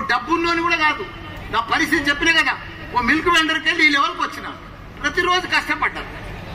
డబ్బున్నోని కూడా కాదు నా పరిస్థితి చెప్పిన కదా ఓ మిల్క్ వెండర్కి వెళ్ళి ఈ లెవెల్కి వచ్చిన ప్రతిరోజు కష్టపడ్డాను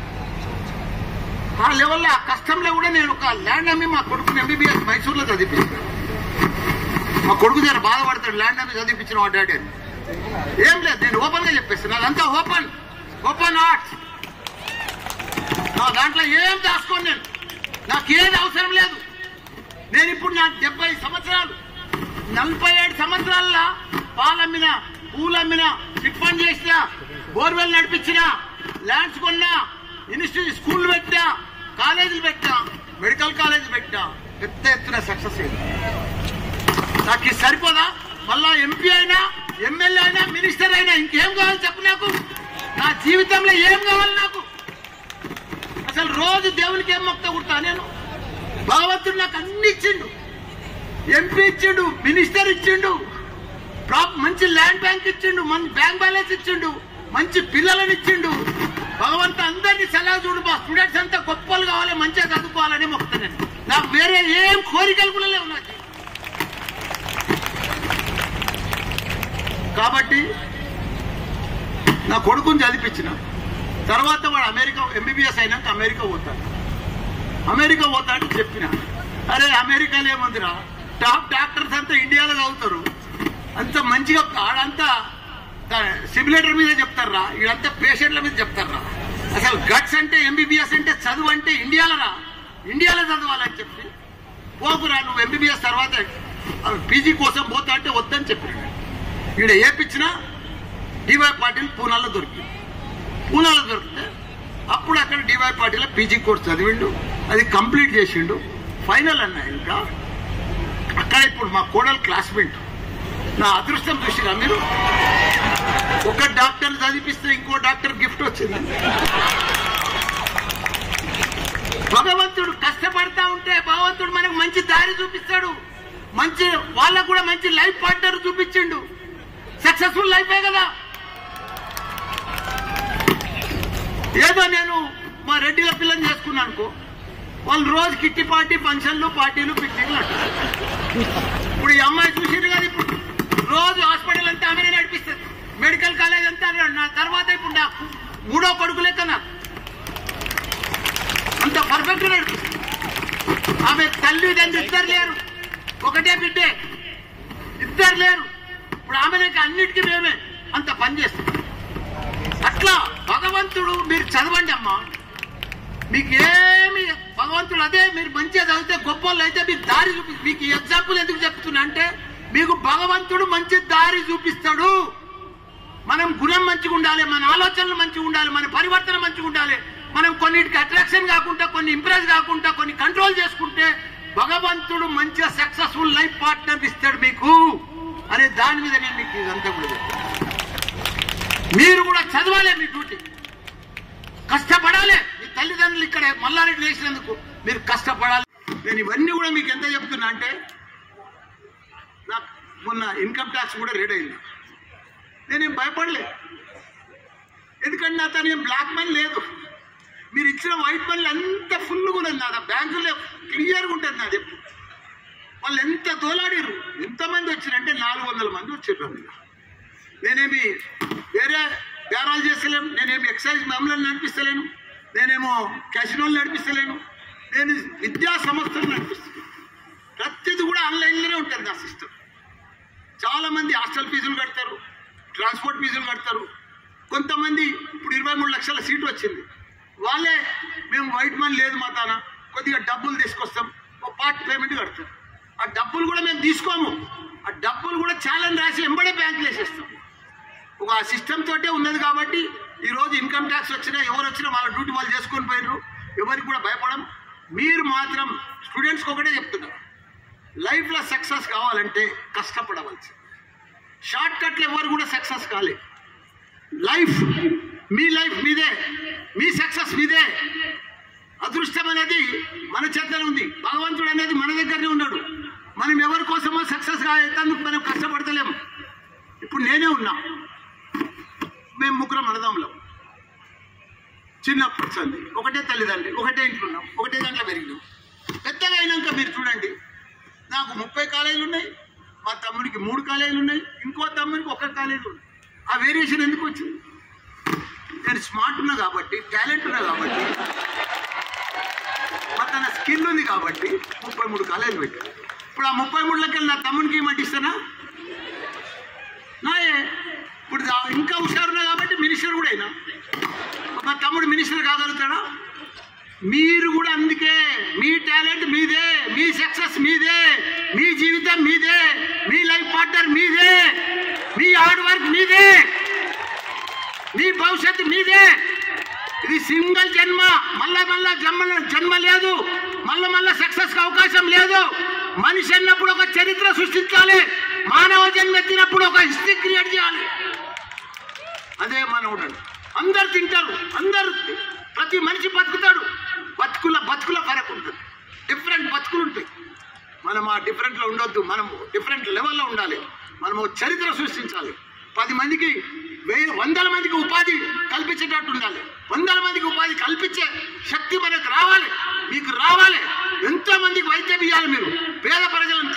ఆ లెవెల్లో ఆ కష్టంలో కూడా నేను ఒక ల్యాండ్ అమ్మి మా కొడుకుని ఎంబీబీఎస్ మైసూర్లో చదివించాను మా కొడుకు దగ్గర బాధపడతాడు ల్యాండ్ అమ్మి చదివించిన మా డాడీ అని ఏం లేదు నేను ఓపెన్ గా చెప్పేస్తాను నాదంతా ఓపెన్ ఓపెన్ ఆర్ట్స్ నా దాంట్లో ఏం దాచుకోను నేను నాకు ఏది అవసరం లేదు నేను ఇప్పుడు నా డెబ్బై సంవత్సరాలు నలభై ఏడు సంవత్సరాల్లో పాలమ్మిన పూలమ్మిన చిట్ ఫండ్ చేసిన బోర్వెల్ నడిపించిన ల్యాండ్స్ కొన్నా ఇన్స్టిట్యూట్ స్కూల్ పెట్టా కాలేజీలు పెట్టా మెడికల్ కాలేజ్ పెట్టా పెద్ద ఎత్తున సక్సెస్ అయింది నాకు ఇది సరిపోదా మళ్ళా ఎంపీ అయినా ఎమ్మెల్యే అయినా మినిస్టర్ అయినా ఇంకేం కావాలి చెప్పు నాకు నా జీవితంలో ఏం కావాలి నాకు అసలు రోజు దేవునికి ఏం మొక్త కుడతా నేను భగవంతుడు నాకు అన్ని ఇచ్చిండు ఎంపీ ఇచ్చిండు మినిస్టర్ ఇచ్చిండు ప్రాప్ మంచి ల్యాండ్ బ్యాంక్ ఇచ్చిండు మంచి బ్యాంక్ బ్యాలెన్స్ ఇచ్చిండు మంచి పిల్లలను ఇచ్చిండు భగవంతు అందరినీ సలహా చూడు మా స్టూడెంట్స్ అంతా గొప్పలు కావాలి మంచిగా చదువుకోవాలని మొక్కుతా నేను నాకు వేరే ఏం కోరికలు కూడా లేవు నాకు కాబట్టి నా కొడుకుని చదివించిన తర్వాత వాడు అమెరికా ఎంబీబీఎస్ అయినాక అమెరికా పోతాడు అమెరికా పోతాడు చెప్పిన అరే అమెరికాలో ఏముందిరా టాప్ డాక్టర్స్ అంతా ఇండియాలో చదువుతారు అంత మంచిగా ఆడంతా సిమ్యులేటర్ మీద చెప్తారా వీళ్ళంతా పేషెంట్ల మీద చెప్తారా అసలు గట్స్ అంటే ఎంబీబీఎస్ అంటే చదువు అంటే ఇండియాలో రా ఇండియాలో చదవాలని చెప్పి పోకురా నువ్వు ఎంబీబీఎస్ తర్వాత పీజీ కోసం పోతా అంటే వద్దని చెప్పాడు ఈడ ఏపిచ్చినా డివై పాటిల్ పూనాలో దొరికింది పూనాలో దొరికితే అప్పుడు అక్కడ డివై పాటిల్ పీజీ కోర్స్ చదివిండు అది కంప్లీట్ చేసిండు ఫైనల్ అన్న ఇంకా అక్కడ ఇప్పుడు మా కోడలు క్లాస్మేట్ నా అదృష్టం చూసిరా మీరు ఒక డాక్టర్ చదివిస్తే ఇంకో డాక్టర్ గిఫ్ట్ వచ్చింది భగవంతుడు కష్టపడతా ఉంటే భగవంతుడు మనకు మంచి దారి చూపిస్తాడు మంచి వాళ్ళకు కూడా మంచి లైఫ్ పార్ట్నర్ చూపించిండు సక్సెస్ఫుల్ లైఫే కదా ఏదో నేను మా రెడ్డిల పిల్లని చేసుకున్నాను అనుకో వాళ్ళు రోజు కిట్టి పార్టీ ఫంక్షన్లు పార్టీలు పిక్నిక్లు అంటారు ఇప్పుడు ఈ అమ్మాయి చూసింది కదా ఇప్పుడు రోజు హాస్పిటల్ అంతా ఆమెనే నడిపిస్తుంది మెడికల్ కాలేజ్ అంతా ఆమె. నా తర్వాత ఇప్పుడు నా మూడో కొడుకు లెక్క నాకు అంత పర్ఫెక్ట్ నడిపిస్తుంది ఆమె తల్లి తండ్రి ఇద్దరు లేరు ఒకటే బిడ్డే ఇద్దరు లేరు ఇప్పుడు ఆమెకి అన్నిటికీ మేమే అంత పని చేస్తాం అట్లా భగవంతుడు మీరు చదవండి అమ్మా మీకు ఏమి భగవంతుడు అదే మీరు మంచిగా చదివితే గొప్ప వాళ్ళు అయితే మీకు దారి చూపి మీకు ఈ ఎగ్జాంపుల్ ఎందుకు చెప్తున్నా అంటే మీకు భగవంతుడు మంచి దారి చూపిస్తాడు మనం గుణం మంచిగా ఉండాలి మన ఆలోచనలు మంచిగా ఉండాలి మన పరివర్తన మంచిగా ఉండాలి మనం కొన్నిటికి అట్రాక్షన్ కాకుండా కొన్ని ఇంప్రెస్ కాకుండా కొన్ని కంట్రోల్ చేసుకుంటే భగవంతుడు మంచిగా సక్సెస్ఫుల్ లైఫ్ పార్ట్నర్ ఇస్తాడు మీకు అనే దాని మీద నేను మీకు ఇదంతా కూడా చెప్తాను. మీరు కూడా చదవాలి మీ డ్యూటీ కష్టపడాలి మీ తల్లిదండ్రులు ఇక్కడ మల్లారెడ్డి వేసినందుకు మీరు కష్టపడాలి నేను ఇవన్నీ కూడా మీకు ఎంత చెప్తున్నా అంటే నాకు మొన్న ఇన్కమ్ ట్యాక్స్ కూడా రెడీ అయింది నేనేం భయపడలే ఎందుకంటే నా తను ఏం బ్లాక్ మనీ లేదు మీరు ఇచ్చిన వైట్ మనీ అంత ఫుల్గా ఉన్నది నాది బ్యాంకులో క్లియర్గా ఉంటుంది నాది ఎప్పుడు వాళ్ళు ఎంత తోలాడిరు ఎంతమంది వచ్చిరంటే నాలుగు వందల మంది వచ్చిర్రు అందులో నేనేమి వేరే బేరాలు చేస్తలేను నేనేమి ఎక్సైజ్ మమ్మల్ని నడిపిస్తలేను నేనేమో క్యాసినోలు నడిపిస్తలేను నేను విద్యా సంస్థలు నడిపిస్తాను ప్రతిది కూడా ఆన్లైన్లోనే ఉంటుంది నా సిస్టమ్ చాలా మంది హాస్టల్ ఫీజులు కడతారు ట్రాన్స్పోర్ట్ ఫీజులు కడతారు కొంతమంది ఇప్పుడు ఇరవై మూడు లక్షల సీటు వచ్చింది వాళ్ళే మేము వైట్ మనీ లేదు మా తాన కొద్దిగా డబ్బులు తీసుకొస్తాం ఒక పార్ట్ పేమెంట్ కడతాం ఆ డబ్బులు కూడా మేము తీసుకోము ఆ డబ్బులు కూడా చాలా రాసి ఎంబడే బ్యాంకులు వేసేస్తాం ఒక సిస్టమ్ తోటే ఉన్నది కాబట్టి ఈ రోజు ఇన్కమ్ ట్యాక్స్ వచ్చినా ఎవరు వచ్చినా వాళ్ళ డ్యూటీ వాళ్ళు చేసుకొని పోయినారు ఎవరికి కూడా భయపడం మీరు మాత్రం స్టూడెంట్స్కి ఒకటే చెప్తున్నారు లైఫ్లో సక్సెస్ కావాలంటే కష్టపడవలసి షార్ట్ కట్లు ఎవరు కూడా సక్సెస్ కాలే లైఫ్ మీ లైఫ్ మీదే మీ సక్సెస్ మీదే అదృష్టం అనేది మన చేతనే ఉంది భగవంతుడు అనేది మన దగ్గరనే ఉన్నాడు మనం ఎవరి కోసమో సక్సెస్ కాయేందుకు మనం కష్టపడతలేము ఇప్పుడు నేనే ఉన్నా మేము ముగ్గురం అన్నదమ్ములం చిన్నప్పటి సంది ఒకటే తల్లిదండ్రి ఒకటే ఇంట్లో ఉన్నాం ఒకటే దాంట్లో పెరిగినాం పెద్దగా అయినాక మీరు చూడండి నాకు ముప్పై కాలేజీలు ఉన్నాయి మా తమ్ముడికి మూడు కాలేజీలు ఉన్నాయి ఇంకో తమ్ముడికి ఒక కాలేజీ ఉంది ఆ వేరియేషన్ ఎందుకు వచ్చింది నేను స్మార్ట్ ఉన్నా కాబట్టి టాలెంట్ ఉన్నా కాబట్టి మరి తన స్కిల్ ఉంది కాబట్టి ముప్పై మూడు కాలేజీలు పెట్టాను ఇప్పుడు ఆ ముప్పై మూడులకి నా తమ్మునికి ఏమంటే ఇస్తానా నాయే ఇప్పుడు దా- ఇంకా హుషారున్నా కాబట్టి మినిస్టర్ కూడా అయినా మా తమ్ముడు మినిస్టర్ కాగలుగుతాడా మీరు కూడా అందుకే మీ టాలెంట్ మీదే మీ సక్సెస్ మీదే మీ జీవితం మీదే మీ లైఫ్ పార్ట్నర్ మీదే మీ హార్డ్ వర్క్ మీదే మీ భవిష్యత్తు మీదే ఇది సింగిల్ జన్మ మళ్ళా మళ్ళా జన్మ జన్మ లేదు మళ్ళా మళ్ళా సక్సెస్ అవకాశం లేదు మనిషి అన్నప్పుడు ఒక చరిత్ర సృష్టించాలి మానవ జన్మ ఎత్తినప్పుడు ఒక హిస్టరీ క్రియేట్ చేయాలి అదే మనవుడు అందరు తింటారు అందరు ప్రతి మనిషి బతుకుతాడు బతుకుల బతుకుల ఫరక్ ఉంటుంది డిఫరెంట్ బతుకులు ఉంటాయి మనం ఆ డిఫరెంట్లో ఉండొద్దు మనం డిఫరెంట్ లెవెల్లో ఉండాలి మనం ఒక చరిత్ర సృష్టించాలి పది మందికి వెయ్యి వందల మందికి ఉపాధి కల్పించేటట్టు ఉండాలి వందల మందికి ఉపాధి కల్పించే శక్తి మనకు రావాలి మీకు రావాలి ఎంతో మందికి వైద్యం ఇవ్వాలి మీరు పేద ప్రజలను